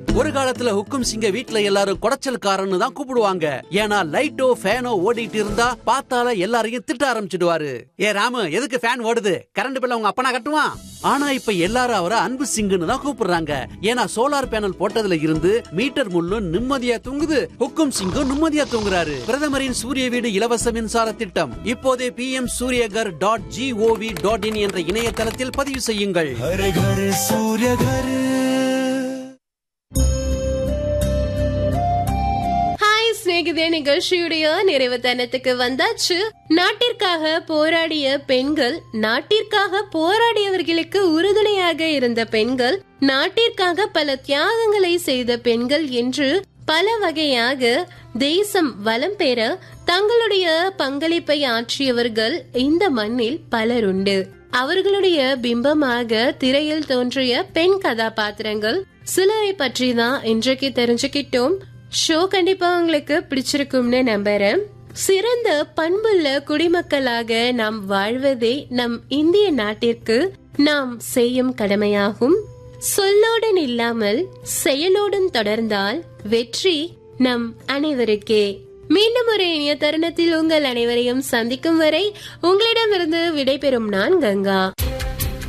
ஒரு காலத்துல ஹுக்கும் சிங்க வீட்ல எல்லாரும் குடைச்சல்காரன்னு தான் கூப்பிடுவாங்க ஏன்னா லைட்டோ ஃபேனோ ஓடிட்டு இருந்தா பார்த்தால எல்லாரையும் திட்ட ஆரம்பிச்சிடுவாரு ஏ ராமு எதுக்கு ஃபேன் ஓடுது கரண்ட் பில்ல உங்க அப்பனா கட்டுவான் ஆனா இப்ப எல்லாரும் அவரை அன்பு சிங்குன்னு தான் கூப்பிடுறாங்க ஏன்னா சோலார் பேனல் போட்டதுல இருந்து மீட்டர் முள்ளும் நிம்மதியா தூங்குது ஹுக்கும் சிங்கும் நிம்மதியா தூங்குறாரு பிரதமரின் சூரிய வீடு இலவச மின்சார திட்டம் இப்போதே P M Surya Ghar dot G O V dot in என்ற இணையதளத்தில் பதிவு செய்யுங்கள் हर घर सूर्य घर ஹாய் சிநேகிதே நிகழ்ச்சியுடைய நிறைவு தருணத்துக்கு வந்தாச்சு நாட்டிற்காக போராடிய பெண்கள் நாட்டிற்காக போராடியவர்களுக்கு உறுதுணையாக இருந்த பெண்கள் நாட்டிற்காக பல தியாகங்களை செய்த பெண்கள் என்று பல வகையாக தேசம் வளம் பெற தங்களுடைய பங்களிப்பை ஆற்றியவர்கள் இந்த மண்ணில் பலருண்டு அவர்களுடைய பிம்பமாக திரையில் தோன்றிய பெண் கதாபாத்திரங்கள் சிலரை பற்றி தான் இன்றைக்கு தெரிஞ்சுக்கிட்டோம் ஷோ கண்டிப்பா உங்களுக்கு பிடிச்சிருக்கும்னு நம்புறேன் சிறந்த பண்புள்ள குடிமக்களாக நாம் வாழ்வதே நம் இந்திய நாட்டிற்கு நாம் செய்யும் கடமையாகும் சொல்லோடன் இல்லாமல் செயலோடும் தொடர்ந்தால் வெற்றி நம் அனைவருக்கே மீண்டும் ஒரு இனிய தருணத்தில் உங்கள் அனைவரையும் சந்திக்கும் வரை உங்களிடமிருந்து விடைபெறும் நான் கங்கா